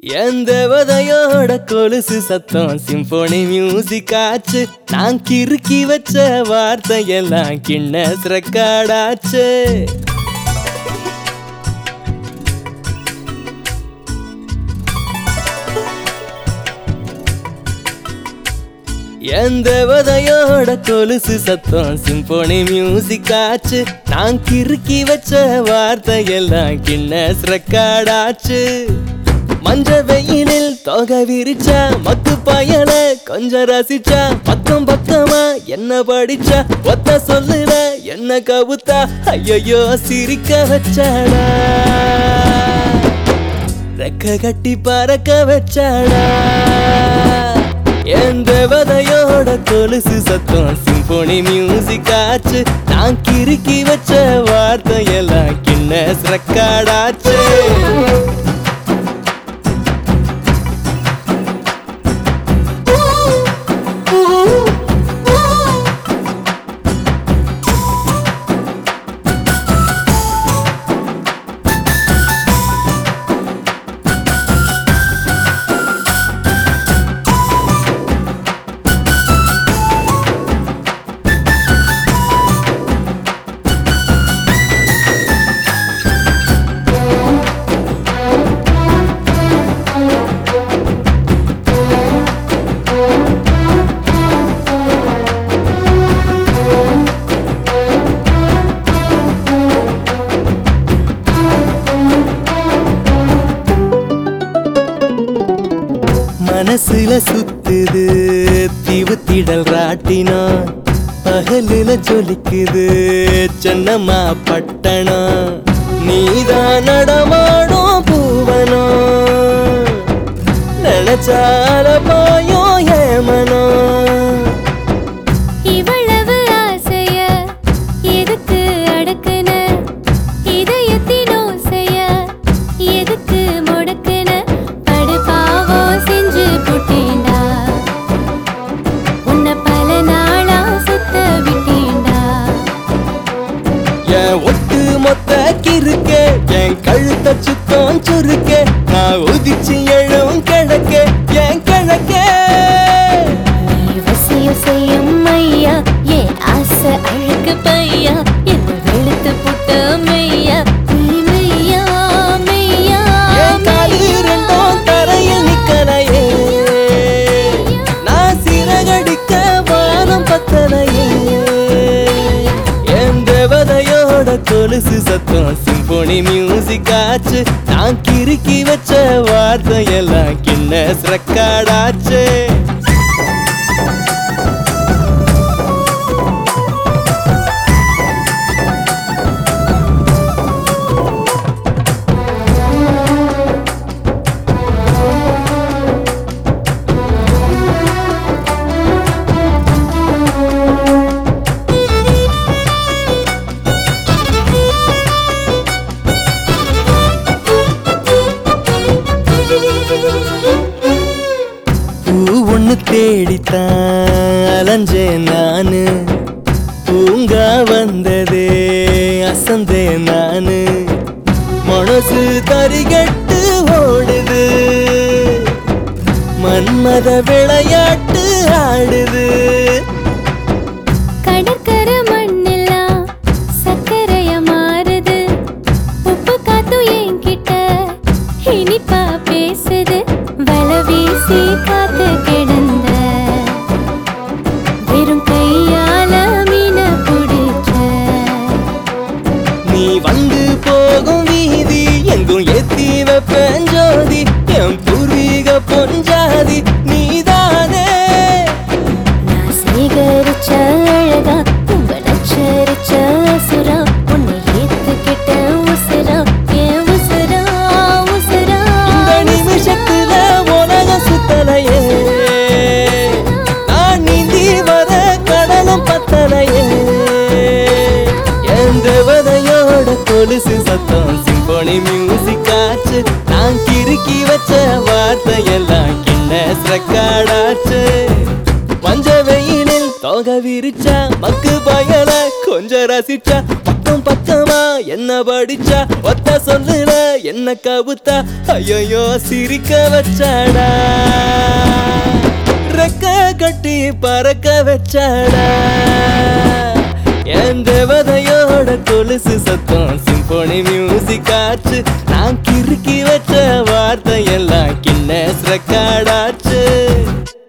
என் தேவதையோட கொலுசு சத்தம் symphony music ஆச்சு நான் கிறுக்கி வச்ச வார்த்தையெல்லாம் கிண்ணஸ் ரெக்கார்டாச்சு என் தேவதையோட கொலுசு சத்தம் சிம்போனி மியூசிக் ஆச்சு நான் கிறுக்கி வச்ச வார்த்தையெல்லாம் கிண்ணஸ் ரெக்கார்டாச்சு மஞ்ச வெயிலில் தொகை விரிச்சா மக்கு பயல கொஞ்சம் ரசிச்சா பக்கம் பக்கமா என்ன படிச்சா ஒத்த சொல்லுல என்ன கவுத்தா ஐயோ சிரிக்க வச்சாடா ரெக்க கட்டி பறக்க வச்சாடா என் தேவதையோட கொலுசு சத்தம் சிம்போனி மியூசிக் ஆச்சு நான் கிறுக்கி வச்ச வார்த்தையெல்லாம் கிண்ணஸ் ரெக்கார்டாச்சு மனசுல சுத்துது தீவு திடல் ராட்டினா பகலுல ஜொலிக்குது சென்னம்மா பட்டணம் நீதான் நடமாடும் பூவனோ நினைச்சால பாயோ ஏமனோ இவ்வளவு ஆசைய எதுக்கு அடக்குன இதயத்தின் ஓசைய எதுக்கு முடக்குன படுபாவம் செஞ்சு புட்டேண்டா உன்னை பல நாளா சுத்த விட்டேண்டா என் ஒட்டு மொத்த கிறுக்க என் கழுத்த சுத்தம் சுருக்க நான் உதிச்சு எழும் கிழக்க என் கிழக்க நீ வசியம் செய்யும் ஐயா என் ஆசை அழுக்கு பையா என்ன வெளுத்து புட்ட மெய்யா நீ மெய்யா மெய்யா என் காலு ரெண்டும் தரையில் நிக்கலையே நான் சிறகடிக்க வானம் பத்தலையே என் தேவதையோட கொலுசு சத்தம் சிம்போனி மியூசிக் ஆச்சு நான் கிறுக்கி வச்ச வார்த்தையெல்லாம் கிண்ணஸ் ரெக்கார்டாச்சு பூ ஒண்ணு தேடித்தான் அலைஞ்சேன் நானு பூங்கா வந்ததே அசந்தேன் நானு மனசு தரிகட்டு ஓடுது மன்மத விளையாட்டு ஆடுது கடற்கரை மண்ணெல்லாம் சக்கரைய மாறுது உப்பு காத்து என்கிட்ட இனிப்பா பேசுது வலை வீசி காத்து கிடந்த வெறும் கையால மீன பிடிச்ச நீ வந்து போகும் வீதி எங்கும் ஏத்தி வைப்பேன் ஜோதி என் பூர்வீக பொஞ்சாதி நீதானே நான் சேகரிச்ச அழகா உங்க நச்சரிச்ச சுரா உன்னை ஏத்துக்கிட்ட உசுரா என் உசுரா உசுரா இந்த நிமிஷத்துல உலகம் சுத்தலையே நான் நீந்தி வர கடலும் பத்தலையே என் தேவதையோட கொலுசு சத்தம் சிம்போனி மியூசிக் ஆச்சு நான் கிறுக்கி வச்ச வார்த்தையெல்லாம் கிண்ணஸ் ரெக்கார்டாச்சு மஞ்ச வெயிலில் தொகை விரிச்சா மக்கு பயல கொஞ்சம் ரசிச்சா பக்கம் பக்கமா என்ன படிச்சா ஒத்த சொல்லுல என்ன கவுத்தா ஐயோ சிரிக்க வச்சாடா ரெக்க கட்டி பறக்க வச்சாடா என் தேவதையோட கொலுசு சத்தம் சிம்போனி மியூசிக் ஆச்சு நான் கிறுக்கி வச்ச வார்த்தை எல்லாம் கின்னஸ் ரெக்கார்டாச்சு